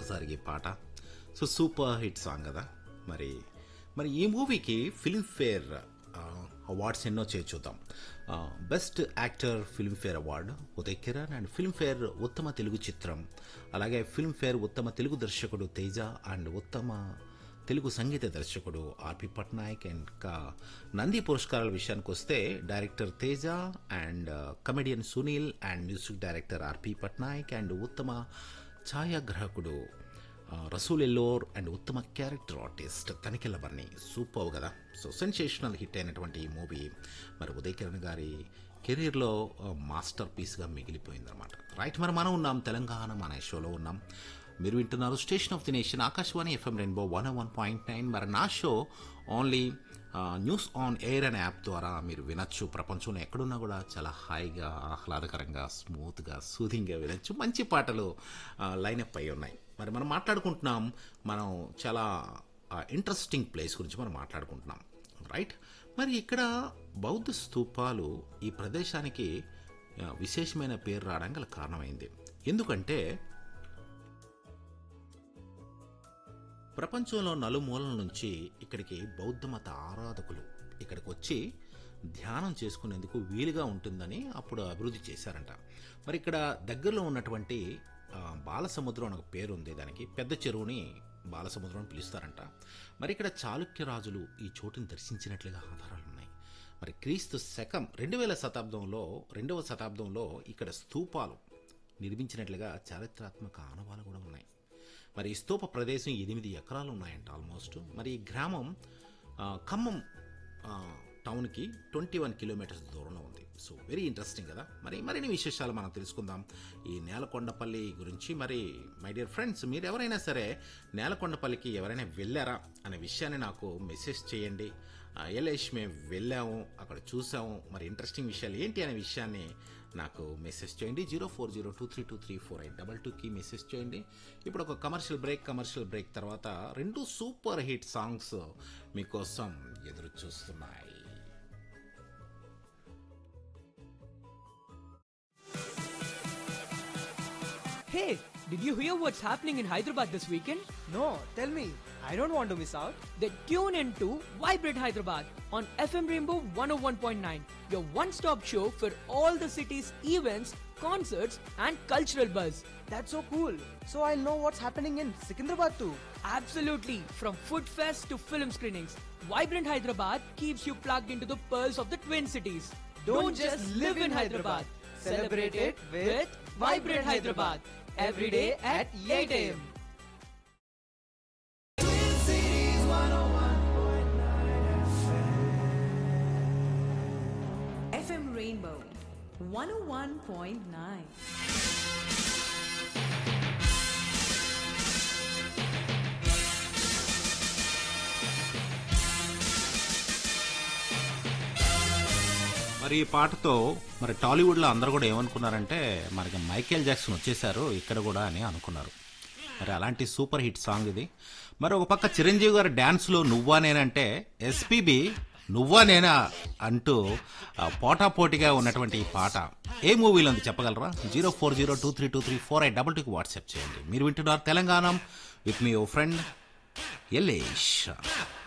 ఒక్కసారికి ఈ పాట సో సూపర్ హిట్ సాంగ్ కదా మరి మరి ఈ మూవీకి ఫిల్మ్ఫేర్ అవార్డ్స్ ఎన్నో చేసి చూద్దాం best actor Filmfare award Uday Kiran and Filmfare ఉత్తమ తెలుగు చిత్రం అలాగే ఫిల్మ్ఫేర్ ఉత్తమ తెలుగు దర్శకుడు తేజ అండ్ ఉత్తమ తెలుగు సంగీత దర్శకుడు ఆర్పి పట్నాయక్ అండ్ ఇంకా నంది పురస్కారాల విషయానికి వస్తే director Teja and comedian Sunil and music director R P Patnaik and ఉత్తమ ఛాయాగ్రాహకుడు ఆ, రసూల్ ఎల్లోర్ అండ్ ఉత్తమ character artist Tanikella Bharani super కదా సో సెన్సేషనల్ హిట్ అయినటువంటి ఈ మూవీ మరి ఉదయ్ కిరణ్ గారి కెరీర్లో మాస్టర్ పీస్గా మిగిలిపోయిందన్నమాట రైట్ మరి మనం ఉన్నాం తెలంగాణ మన షోలో ఉన్నాం మీరు వింటున్నారు station of the nation Akashvani FM rainbow one one point nine మరి నా show only news on air అనే యాప్ ద్వారా మీరు వినొచ్చు ప్రపంచంలో ఎక్కడున్నా కూడా చాలా హాయిగా ఆహ్లాదకరంగా స్మూత్గా సూదింగ్గా వినొచ్చు మంచి పాటలు లైనప్ అయి ఉన్నాయి మరి మనం మాట్లాడుకుంటున్నాం మనం చాలా ఇంట్రెస్టింగ్ ప్లేస్ గురించి మనం మాట్లాడుకుంటున్నాం రైట్ మరి ఇక్కడ బౌద్ధ స్తూపాలు ఈ ప్రదేశానికి ఆ, విశేషమైన పేరు రావడానికి గల కారణమైంది ఎందుకంటే ప్రపంచంలో నలుమూలల నుంచి ఇక్కడికి బౌద్ధ మత ఆరాధకులు ఇక్కడికి వచ్చి ధ్యానం చేసుకునేందుకు వీలుగా ఉంటుందని అప్పుడు అభివృద్ధి చేశారంట మరి ఇక్కడ దగ్గరలో ఉన్నటువంటి ఆ, బాలసముద్రం అని ఒక పేరు ఉంది దానికి పెద్ద చెరువుని బాలసముద్రం అని పిలుస్తారంట మరి ఇక్కడ చాళుక్య రాజులు ఈ చోటుని దర్శించినట్లుగా ఆధారాలు ఉన్నాయి మరి క్రీస్తు శకం రెండు వేల శతాబ్దంలో రెండవ శతాబ్దంలో ఇక్కడ స్తూపాలు నిర్మించినట్లుగా చారిత్రాత్మక ఆనవాలు కూడా ఉన్నాయి మరి ఈ స్తూప ప్రదేశం ఎనిమిది ఎకరాలు ఉన్నాయంట ఆల్మోస్ట్ మరి ఈ గ్రామం ఆ, ఖమ్మం ఆ, టౌన్కి ట్వంటీ వన్ కిలోమీటర్స్ దూరంలో ఉంది సో వెరీ ఇంట్రెస్టింగ్ కదా మరి మరిన్ని విశేషాలు మనం తెలుసుకుందాం ఈ నేలకొండపల్లి గురించి మరి మై డియర్ ఫ్రెండ్స్ మీరు ఎవరైనా సరే నేలకొండపల్లికి ఎవరైనా వెళ్ళారా అనే విషయాన్ని నాకు మెసేజ్ చేయండి ఆ, ఎల్ఐష్ మేము వెళ్ళాము అక్కడ చూసాము మరి ఇంట్రెస్టింగ్ విషయాలు ఏంటి అనే విషయాన్ని నాకు మెసేజ్ చేయండి zero four zero two three two three four eight double టూకి మెసేజ్ చేయండి ఇప్పుడు ఒక కమర్షియల్ బ్రేక్ కమర్షియల్ బ్రేక్ తర్వాత రెండు సూపర్ హిట్ సాంగ్స్ మీకోసం ఎదురు చూస్తున్నాయి Hey, did you hear what's happening in Hyderabad this weekend? No, tell me. I don't want to miss out. Then tune in to Vibrate Hyderabad on FM Rainbow 101.9, your one stop show for all the city's events, concerts, and cultural buzz. That's so cool. So I'll know what's happening in Secunderabad too. Absolutely, from food fest to film screenings, Vibrant Hyderabad keeps you plugged into the pearls of the Twin Cities. Don't just live in Hyderabad. Celebrate it with Vibrant Hyderabad every day at 8 a.m. FM Rainbow 101.9. మరి ఈ పాటతో మరి టాలీవుడ్లో అందరూ కూడా ఏమనుకున్నారంటే మనకి Michael Jackson వచ్చేసారు ఇక్కడ కూడా అని అనుకున్నారు మరి అలాంటి సూపర్ హిట్ సాంగ్ ఇది మరి ఒక పక్క చిరంజీవి గారి డ్యాన్స్లో నువ్వా నేనంటే ఎస్పీబి నువ్వా నేనా అంటూ ఆ, పోటాపోటీగా ఉన్నటువంటి ఈ పాట ఏ మూవీలో ఉంది చెప్పగలరా zero four zero two three two three four eight double టూకి వాట్సాప్ చేయండి మీరు వింటున్నారు తెలంగాణ విత్ మీ ఓ ఫ్రెండ్ ఎల్లేష్